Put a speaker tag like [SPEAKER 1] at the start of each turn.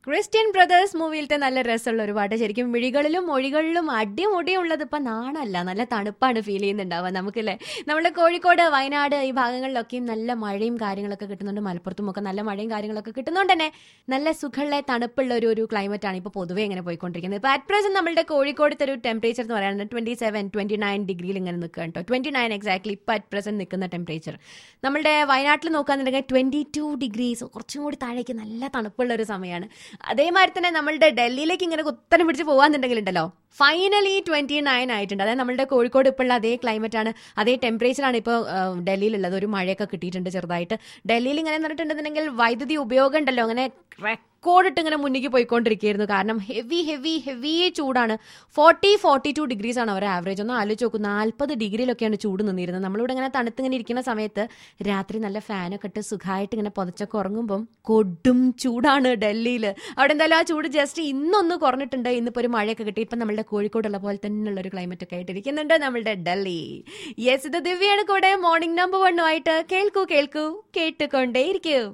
[SPEAKER 1] Christian brothers മൂവിയിലത്തെ നല്ല രസമുള്ള ഒരു പാട്ട് ശരിക്കും മിഴികളിലും മൊഴികളിലും അടിമുടിയും ഉള്ളത് ഇപ്പൊ നാണല്ല നല്ല തണുപ്പാണ് ഫീൽ ചെയ്യുന്നുണ്ടാവുക നമുക്കല്ലേ നമ്മുടെ കോഴിക്കോട് വയനാട് ഈ ഭാഗങ്ങളിലൊക്കെയും നല്ല മഴയും കാര്യങ്ങളൊക്കെ കിട്ടുന്നുണ്ട് മലപ്പുറത്തും ഒക്കെ നല്ല മഴയും കാര്യങ്ങളൊക്കെ കിട്ടുന്നതുകൊണ്ട് തന്നെ നല്ല സുഖമുള്ള തണുപ്പുള്ള ഒരു ഒരു ക്ലൈമറ്റ് ആണ് ഇപ്പോൾ പൊതുവേ ഇങ്ങനെ പോയിക്കൊണ്ടിരിക്കുന്നത് ഇപ്പോൾ അറ്റ് പ്രസന്റ് നമ്മുടെ കോഴിക്കോടത്തെ ഒരു ടെമ്പറേച്ചർ എന്ന് പറയുന്നത് ട്വന്റി സെവൻ ട്വന്റി നയൻ ഡിഗ്രിയിൽ ഇങ്ങനെ നിൽക്കുക കേട്ടോ ട്വന്റി നയൻ എക്സാക്ട്ലി ഇപ്പോൾ അറ്റ് പ്രസന്റ് നിൽക്കുന്ന ടെമ്പറേച്ചർ നമ്മുടെ വയനാട്ടിൽ നോക്കുകയാണെന്നുണ്ടെങ്കിൽ ട്വന്റി ടു ഡിഗ്രീസ് കുറച്ചും കൂടി താഴേക്ക് നല്ല തണുപ്പുള്ള ഒരു സമയമാണ് അതേമാതിരി തന്നെ നമ്മളുടെ ഡൽഹിയിലേക്ക് ഇങ്ങനെ കുത്തനെ പിടിച്ച് പോകാന്നുണ്ടെങ്കിൽ ഉണ്ടല്ലോ ഫൈനലി ട്വന്റി നയൻ ആയിട്ടുണ്ട് അതായത് നമ്മുടെ കോഴിക്കോട് ഇപ്പോൾ ഉള്ള അതേ ക്ലൈമറ്റ് ആണ് അതേ ടെമ്പറേച്ചർ ആണ് ഇപ്പോൾ ഡൽഹിയിലുള്ളത് ഒരു മഴയൊക്കെ കിട്ടിയിട്ടുണ്ട് ചെറുതായിട്ട് ഡൽഹിയിൽ ഇങ്ങനെ പറഞ്ഞിട്ടുണ്ടെന്നുണ്ടെങ്കിൽ വൈദ്യുതി ഉപയോഗം ഉണ്ടല്ലോ അങ്ങനെ റെക്കോർഡിട്ട് ഇങ്ങനെ മുന്നിലേക്ക് പോയിക്കൊണ്ടിരിക്കുകയായിരുന്നു കാരണം ഹെവി ഹെവി ഹെവി ചൂടാണ് ഫോർട്ടി ഫോർട്ടി ടു ഡിഗ്രീസ് ആണ് അവർ ആവറേജ് ഒന്ന് ആലോചിച്ച് നോക്കും നാൽപ്പത് ഡിഗ്രിയിലൊക്കെയാണ് ചൂട് നിന്നിരുന്നത് നമ്മളിവിടെ ഇങ്ങനെ തണുത്തിങ്ങനെ ഇരിക്കുന്ന സമയത്ത് രാത്രി നല്ല ഫാനൊക്കെ ഇട്ട് സുഖമായിട്ട് ഇങ്ങനെ പുതച്ചൊക്കെ ഉറങ്ങുമ്പം കൊടും ചൂടാണ് ഡൽഹിയിൽ അവിടെ എന്തായാലും ആ ചൂട് ജസ്റ്റ് ഇന്നൊന്ന് കുറഞ്ഞിട്ടുണ്ട് ഇന്നിപ്പോൾ ഒരു മഴയൊക്കെ കിട്ടി ഇപ്പം നമ്മളുടെ കോഴിക്കോടുള്ള പോലെ തന്നെയുള്ള ഒരു ക്ലൈമറ്റ് ഒക്കെ ആയിട്ടിരിക്കുന്നുണ്ട് നമ്മളുടെ ഡൽഹി യെസ് ഇത് ദിവ്യാണ് കൂടെ മോർണിംഗ് നമ്പർ വണ്ണുമായിട്ട് കേൾക്കൂ കേൾക്കൂ കേട്ടുകൊണ്ടേയിരിക്കൂ